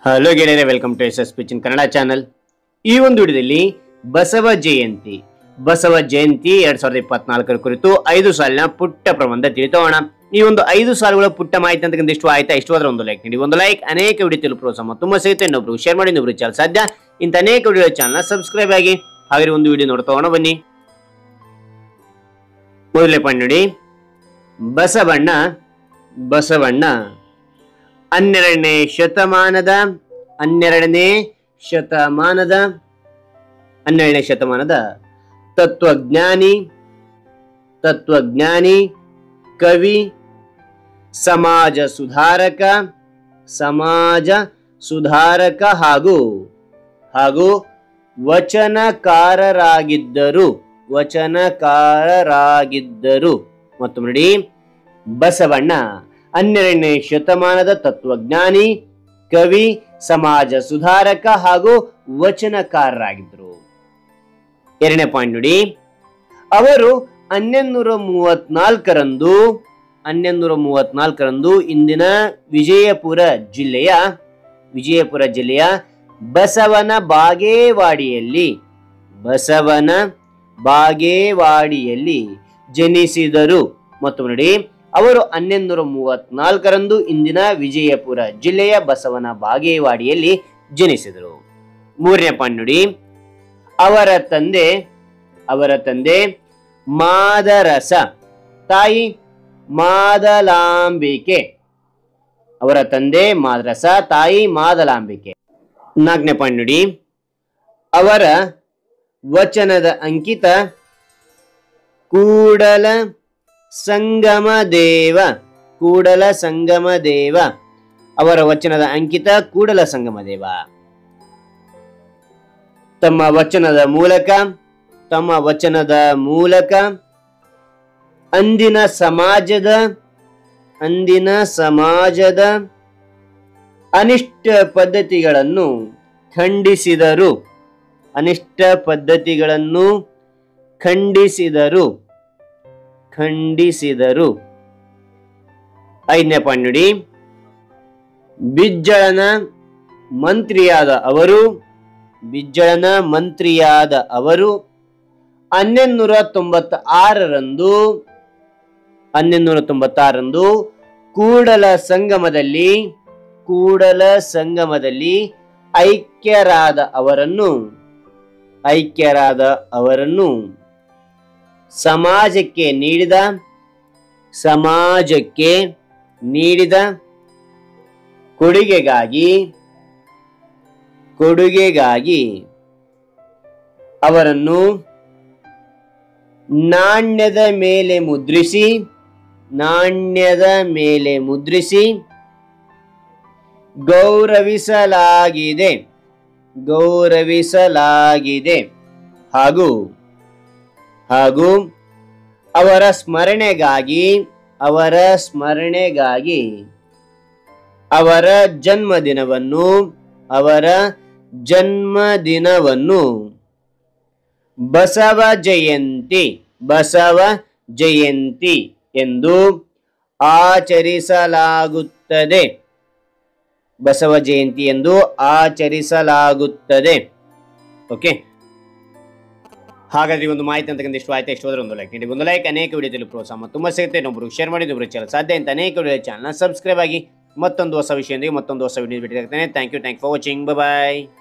hello ಗೆಳೆಯರೆ welcome to S S ಪಿಚಿನ್ Kannada channel ಈ ಒಂದು ವಿಡಿಯೋದಲ್ಲಿ ಬಸವ ಜಯಂತಿ ಬಸವ ಜಯಂತಿ ಎರಡ್ ಸಾವಿರದ ಇಪ್ಪತ್ನಾಲ್ಕರ ಕುರಿತು ಐದು ಸಾಲಿನ ಪುಟ್ಟ ಪ್ರಬಂಧ ತಿಳಿತೋಣ ಈ ಒಂದು ಐದು ಸಾಲುಗಳ ಪುಟ್ಟ ಮಾಹಿತಿ ಅಂತಕ್ಕಂಥ ಇಷ್ಟು ಆಯ್ತಾ ಇಷ್ಟವಾದ್ರೆ ಒಂದು ಲೈಕ್ ನೀಡಿ ಒಂದು ಲೈಕ್ ಅನೇಕ ವಿಡಿಯೋ ತಿಳಿದು ಪ್ರೋತ್ಸಾಹ ತುಂಬಾ ಸಿಗುತ್ತೆ ಇನ್ನೊಬ್ರು ಶೇರ್ ಮಾಡಿ ಇನ್ನೊಬ್ರು ಚಾನಲ್ ಸಾಧ್ಯ ಇಂಥ ಅನೇಕ ವಿಡಿಯೋ ಚಾನಲ್ ಸಬ್ಸ್ಕ್ರೈಬ್ ಆಗಿ ಹಾಗೆ ಒಂದು ವಿಡಿಯೋ ನೋಡ್ತಾ ಹೋಗೋಣ ಬನ್ನಿ ಮೊದಲನೇ ಪಾಯಿಂಟ್ ನೋಡಿ ಬಸವಣ್ಣ ಬಸವಣ್ಣ ಹನ್ನೆರಡನೇ ಶತಮಾನದ ಹನ್ನೆರಡನೇ ಶತಮಾನದ ಹನ್ನೆರಡನೇ ಶತಮಾನದ ತತ್ವಜ್ಞಾನಿ ತತ್ವಜ್ಞಾನಿ ಕವಿ ಸಮಾಜ ಸುಧಾರಕ ಸಮಾಜ ಸುಧಾರಕ ಹಾಗೂ ಹಾಗೂ ವಚನಕಾರರಾಗಿದ್ದರು ವಚನಕಾರರಾಗಿದ್ದರು ಮತ್ತು ನೋಡಿ ಬಸವಣ್ಣ ಹನ್ನೆರಡನೇ ಶತಮಾನದ ತತ್ವಜ್ಞಾನಿ ಕವಿ ಸಮಾಜ ಸುಧಾರಕ ಹಾಗೂ ವಚನಕಾರರಾಗಿದ್ದರು ಎರಡನೇ ಪಾಯಿಂಟ್ ನೋಡಿ ಅವರು ಹನ್ನೊಂದೂರ ಮೂವತ್ನಾಲ್ಕರಂದು ಹನ್ನೊಂದೂರ ಮೂವತ್ನಾಲ್ಕರಂದು ಇಂದಿನ ವಿಜಯಪುರ ಜಿಲ್ಲೆಯ ವಿಜಯಪುರ ಜಿಲ್ಲೆಯ ಬಸವನ ಬಾಗೇವಾಡಿಯಲ್ಲಿ ಬಸವನ ಬಾಗೇವಾಡಿಯಲ್ಲಿ ಜನಿಸಿದರು ಮತ್ತು ನೋಡಿ ಅವರು ಹನ್ನೊಂದೂರ ಮೂವತ್ನಾಲ್ಕರಂದು ಇಂದಿನ ವಿಜಯಪುರ ಜಿಲ್ಲೆಯ ಬಸವನ ಬಾಗೇವಾಡಿಯಲ್ಲಿ ಜನಿಸಿದರು ಮೂರನೇ ಪಾಯಿಂಟ್ ನೋಡಿ ಅವರ ತಂದೆ ಅವರ ತಂದೆ ಮಾದರಸ ತಾಯಿ ಮಾದಲಾಂಬಿಕೆ ಅವರ ತಂದೆ ಮಾದರಸ ತಾಯಿ ಮಾದಲಾಂಬಿಕೆ ನಾಲ್ಕನೇ ಪಾಯಿಂಟ್ ನೋಡಿ ಅವರ ವಚನದ ಅಂಕಿತ ಕೂಡಲ ಸಂಗಮ ದೇವ ಕೂಡಲ ಸಂಗಮ ದೇವ ಅವರ ವಚನದ ಅಂಕಿತ ಕೂಡಲ ಸಂಗಮ ದೇವ ತಮ್ಮ ವಚನದ ಮೂಲಕ ತಮ್ಮ ವಚನದ ಮೂಲಕ ಅಂದಿನ ಸಮಾಜದ ಅಂದಿನ ಸಮಾಜದ ಅನಿಷ್ಟ ಪದ್ಧತಿಗಳನ್ನು ಖಂಡಿಸಿದರು ಅನಿಷ್ಟ ಪದ್ಧತಿಗಳನ್ನು ಖಂಡಿಸಿದರು ಖಂಡಿಸಿದರು ಐದನೇ ಪಾಯಿಂಟ್ ನೋಡಿ ಬಿಜ್ಜಳನ ಮಂತ್ರಿಯಾದ ಅವರು ಬಿಜ್ಜಳನ ಮಂತ್ರಿಯಾದ ಅವರು ಹನ್ನೊಂದೂರ ತೊಂಬತ್ತ ಆರರಂದು ಹನ್ನೊಂದೂರ ತೊಂಬತ್ತಾರರಂದು ಕೂಡಲ ಸಂಗಮದಲ್ಲಿ ಕೂಡಲ ಸಂಗಮದಲ್ಲಿ ಐಕ್ಯರಾದ ಅವರನ್ನು ಐಕ್ಯರಾದ ಅವರನ್ನು ಸಮಾಜಕ್ಕೆ ನೀಡಿದ ಸಮಾಜಕ್ಕೆ ನೀಡಿದ ಕೊಡುಗೆಗಾಗಿ ಕೊಡುಗೆಗಾಗಿ ಅವರನ್ನು ನಾಣ್ಯದ ಮೇಲೆ ಮುದ್ರಿಸಿ ನಾಣ್ಯದ ಮೇಲೆ ಮುದ್ರಿಸಿ ಗೌರವಿಸಲಾಗಿದೆ ಗೌರವಿಸಲಾಗಿದೆ ಹಾಗೂ ಹಾಗೂ ಅವರ ಸ್ಮರಣೆಗಾಗಿ ಅವರ ಸ್ಮರಣೆಗಾಗಿ ಅವರ ಜನ್ಮದಿನವನ್ನು ಅವರ ಜನ್ಮದಿನವನ್ನು ಬಸವ ಜಯಂತಿ ಬಸವ ಜಯಂತಿ ಎಂದು ಆಚರಿಸಲಾಗುತ್ತದೆ ಬಸವ ಜಯಂತಿ ಎಂದು ಆಚರಿಸಲಾಗುತ್ತದೆ ಓಕೆ ಹಾಗಾದ್ರೆ ಈ ಒಂದು ಮಾಹಿತಿ ಅಂತಕ್ಕಂಥ ಇಷ್ಟು ಆಯ್ತು ಎಷ್ಟು ಹೋದ್ರೆ ಒಂದು ಲೈಕ್ ನೀಡಿ ಒಂದು ಲೈಕ್ ಅನೇಕ ವಿಡಿಯೋದಲ್ಲಿ ಪ್ರೋತ್ಸಾಹ ತುಂಬ ಸಿಗುತ್ತೆ ಇನ್ನೊಬ್ರು ಶೇರ್ ಮಾಡಿ ಇನ್ನೊಬ್ರು ಚಾನಲ್ ಸಾಧ್ಯ ಅಂತ ಅನೇಕ ವಿಡಿಯೋ ಚಾನಲ್ ಸಬ್ಸ್ಕ್ರೈಬ್ ಆಗಿ ಮತ್ತೊಂದು ಹೊಸ ವಿಷಯದೊಂದಿಗೆ ಮತ್ತೊಂದು ಹೊಸ ವಿಡಿಯೋ ಭೇಟಿ ಆಗ್ತೇನೆ thank you thank for watching bye